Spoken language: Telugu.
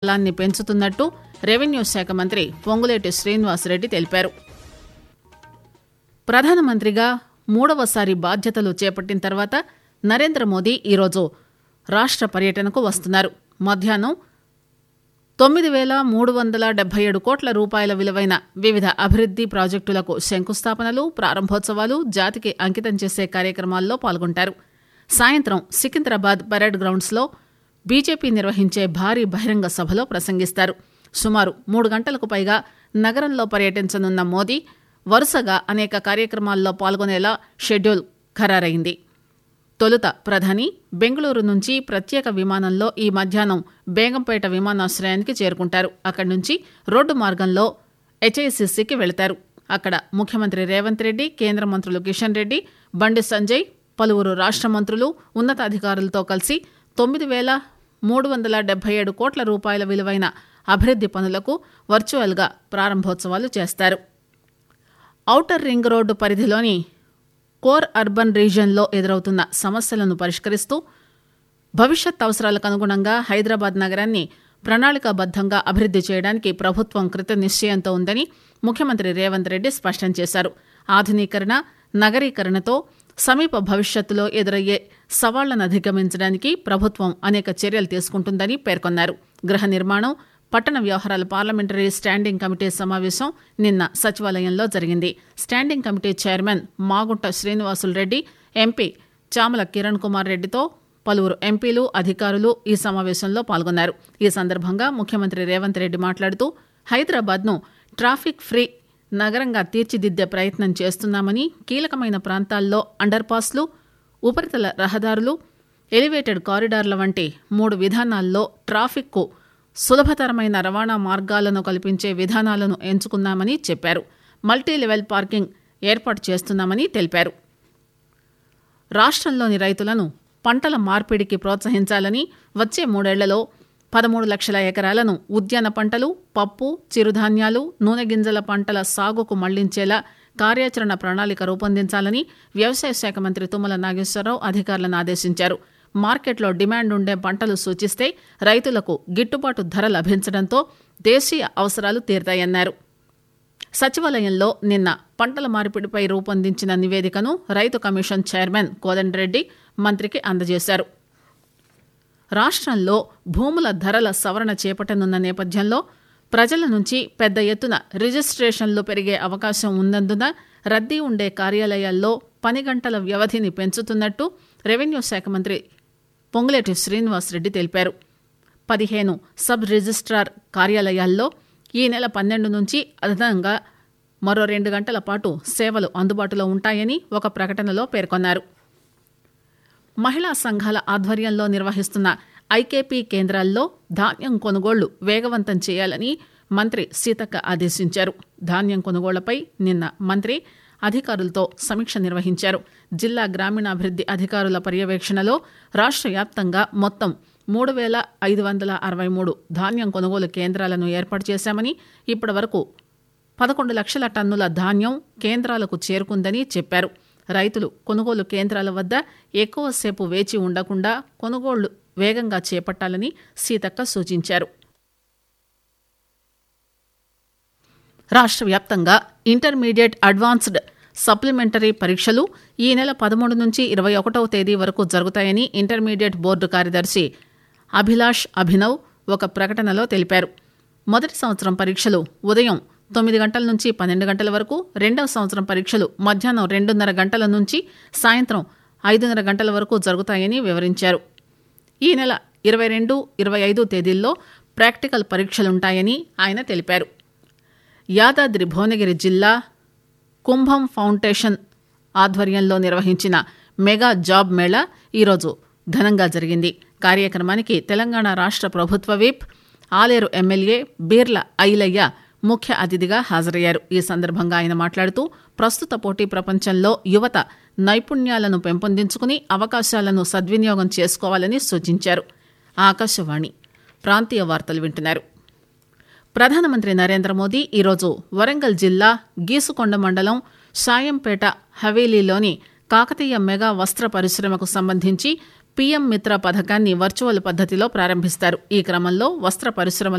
ప్లాన్ని పెంచుతున్నట్టు రెవెన్యూ శాఖ మంత్రి పొంగులేటి శ్రీనివాసరెడ్డి తెలిపారు ప్రధానమంత్రిగా మూడవసారి బాధ్యతలు చేపట్టిన తర్వాత నరేంద్ర మోదీ ఈరోజు రాష్ట్ర పర్యటనకు వస్తున్నారు మధ్యాహ్నం తొమ్మిది వేల మూడు వందల డెబ్బై ఏడు కోట్ల రూపాయల విలువైన వివిధ అభివృద్ది ప్రాజెక్టులకు శంకుస్థాపనలు ప్రారంభోత్సవాలు జాతికి అంకితం చేసే కార్యక్రమాల్లో పాల్గొంటారు సాయంత్రం సికింద్రాబాద్ పరేడ్ గ్రౌండ్స్లో బీజేపీ నిర్వహించే భారీ బహిరంగ సభలో ప్రసంగిస్తారు సుమారు మూడు గంటలకు పైగా నగరంలో పర్యటించనున్న మోదీ వరుసగా అనేక కార్యక్రమాల్లో పాల్గొనేలా షెడ్యూల్ ఖరారైంది తొలుత ప్రధాని బెంగళూరు నుంచి ప్రత్యేక విమానంలో ఈ మధ్యాహ్నం బేగంపేట విమానాశ్రయానికి చేరుకుంటారు అక్కడి నుంచి రోడ్డు మార్గంలో హెచ్ఐసిసికి వెళతారు అక్కడ ముఖ్యమంత్రి రేవంత్ రెడ్డి కేంద్ర మంత్రులు కిషన్ రెడ్డి బండి సంజయ్ పలువురు రాష్ట్ర మంత్రులు ఉన్నతాధికారులతో కలిసి తొమ్మిది వేల మూడు వందల డెబ్బై ఏడు కోట్ల రూపాయల విలువైన అభివృద్ది పనులకు వర్చువల్గా ప్రారంభోత్సవాలు చేస్తారు ఔటర్ రింగ్ రోడ్డు పరిధిలోని కోర్ అర్బన్ రీజియన్లో ఎదురవుతున్న సమస్యలను పరిష్కరిస్తూ భవిష్యత్ అవసరాలకు అనుగుణంగా హైదరాబాద్ నగరాన్ని ప్రణాళికాబద్దంగా అభివృద్ది చేయడానికి ప్రభుత్వం కృత నిశ్చయంతో ఉందని ముఖ్యమంత్రి రేవంత్ రెడ్డి స్పష్టం చేశారు ఆధునీకరణ నగరీకరణతో సమీప భవిష్యత్తులో ఎదురయ్యే సవాళ్లను అధిగమించడానికి ప్రభుత్వం అనేక చర్యలు తీసుకుంటుందని పేర్కొన్నారు గృహ నిర్మాణం పట్టణ వ్యవహారాల పార్లమెంటరీ స్టాండింగ్ కమిటీ సమావేశం నిన్న సచివాలయంలో జరిగింది standing committee chairman Magunta Srinivasulu Reddy MP Chamala Kiran Kumar రెడ్డితో పలువురు ఎంపీలు అధికారులు ఈ సమావేశంలో పాల్గొన్నారు ఈ సందర్భంగా ముఖ్యమంత్రి రేవంత్ రెడ్డి మాట్లాడుతూ హైదరాబాద్ను ట్రాఫిక్ ఫ్రీ నగరంగా తీర్చిదిద్దే ప్రయత్నం చేస్తున్నామని కీలకమైన ప్రాంతాల్లో అండర్ పాస్లు ఉపరితల రహదారులు ఎలివేటెడ్ కారిడార్ల వంటి మూడు విధానాల్లో ట్రాఫిక్కు సులభతరమైన రవాణా మార్గాలను కల్పించే విధానాలను ఎంచుకున్నామని చెప్పారు మల్టీ లెవెల్ పార్కింగ్ ఏర్పాటు చేస్తున్నామని తెలిపారు రాష్ట్రంలోని రైతులను పంటల మార్పిడికి ప్రోత్సహించాలని వచ్చే మూడేళ్లలో పదమూడు లక్షల ఎకరాలను ఉద్యాన పంటలు పప్పు చిరుధాన్యాలు నూనె గింజల పంటల సాగుకు మళ్లించేలా కార్యాచరణ ప్రణాళిక రూపొందించాలని వ్యవసాయ శాఖ మంత్రి తుమ్మల నాగేశ్వరరావు అధికారులను ఆదేశించారు మార్కెట్లో డిమాండ్ ఉండే పంటలు సూచిస్తే రైతులకు గిట్టుబాటు ధర లభించడంతో దేశీయ అవసరాలు తీరుతాయన్నారు సచివాలయంలో నిన్న పంటల మార్పిడిపై రూపొందించిన నివేదికను రైతు కమిషన్ చైర్మన్ కోదండరెడ్డి మంత్రికి అందజేశారు రాష్ట్రంలో భూముల ధరల సవరణ చేపట్టనున్న నేపథ్యంలో ప్రజల నుంచి పెద్ద ఎత్తున రిజిస్ట్రేషన్లు పెరిగే అవకాశం ఉన్నందున రద్దీ ఉండే కార్యాలయాల్లో పని గంటల వ్యవధిని పెంచుతున్నట్టు రెవెన్యూ శాఖ మంత్రి పొంగులేటి శ్రీనివాసరెడ్డి తెలిపారు పదిహేను సబ్ రిజిస్ట్రార్ కార్యాలయాల్లో ఈ నెల పన్నెండు నుంచి అదనంగా మరో రెండు గంటల పాటు సేవలు అందుబాటులో ఉంటాయని ఒక ప్రకటనలో పేర్కొన్నారు మహిళా సంఘాల ఆధ్వర్యంలో నిర్వహిస్తున్న ఐకేపీ కేంద్రాల్లో ధాన్యం కొనుగోళ్లు వేగవంతం చేయాలని మంత్రి సీతక్క ఆదేశించారు ధాన్యం కొనుగోళ్లపై నిన్న మంత్రి అధికారులతో సమీక్ష నిర్వహించారు జిల్లా గ్రామీణాభివృద్ది అధికారుల పర్యవేక్షణలో రాష్ట్ర వ్యాప్తంగా మొత్తం మూడు వేల ఐదు వందల అరవై మూడు ధాన్యం కొనుగోలు కేంద్రాలను ఏర్పాటు చేశామని ఇప్పటి వరకు పదకొండు లక్షల టన్నుల ధాన్యం కేంద్రాలకు చేరుకుందని చెప్పారు రైతులు కొనుగోలు కేంద్రాల వద్ద ఎక్కువసేపు వేచి ఉండకుండా కొనుగోళ్లు వేగంగా చేపట్టాలని సీతక్క సూచించారు రాష్ట్ర వ్యాప్తంగా ఇంటర్మీడియట్ అడ్వాన్స్డ్ సప్లిమెంటరీ పరీక్షలు ఈ నెల పదమూడు నుంచి ఇరవై ఒకటవ తేదీ వరకు జరుగుతాయని ఇంటర్మీడియట్ బోర్డు కార్యదర్శి అభిలాష్ అభినవ్ ఒక ప్రకటనలో తెలిపారు మొదటి సంవత్సరం పరీక్షలు ఉదయం తొమ్మిది గంటల నుంచి పన్నెండు గంటల వరకు రెండవ సంవత్సరం పరీక్షలు మధ్యాహ్నం రెండున్నర గంటల నుంచి సాయంత్రం ఐదున్నర గంటల వరకు జరుగుతాయని వివరించారు ఈ నెల ఇరవై రెండు ఇరవై ఐదు తేదీల్లో ప్రాక్టికల్ పరీక్షలుంటాయని ఆయన తెలిపారు యాదాద్రి భువనగిరి జిల్లా కుంభం ఫౌండేషన్ ఆధ్వర్యంలో నిర్వహించిన మెగా జాబ్ మేళా ఈరోజు ఘనంగా జరిగింది కార్యక్రమానికి తెలంగాణ రాష్ట్ర ప్రభుత్వ విప్ ఆలేరు ఎమ్మెల్యే బీర్ల ఐలయ్య ముఖ్య అతిథిగా హాజరయ్యారు ఈ సందర్భంగా ఆయన మాట్లాడుతూ ప్రస్తుత పోటీ ప్రపంచంలో యువత నైపుణ్యాలను పెంపొందించుకుని అవకాశాలను సద్వినియోగం చేసుకోవాలని సూచించారు ఆకాశవాణి ప్రాంతీయ వార్తలు వింటున్నారు ప్రధానమంత్రి నరేంద్ర మోదీ ఈరోజు వరంగల్ జిల్లా గీసుకొండ మండలం సాయంపేట హవేలీలోని కాకతీయ మెగా వస్త్ర పరిశ్రమకు సంబంధించి పీఎం మిత్ర పథకాన్ని వర్చువల్ పద్దతిలో ప్రారంభిస్తారు ఈ క్రమంలో వస్త్ర పరిశ్రమల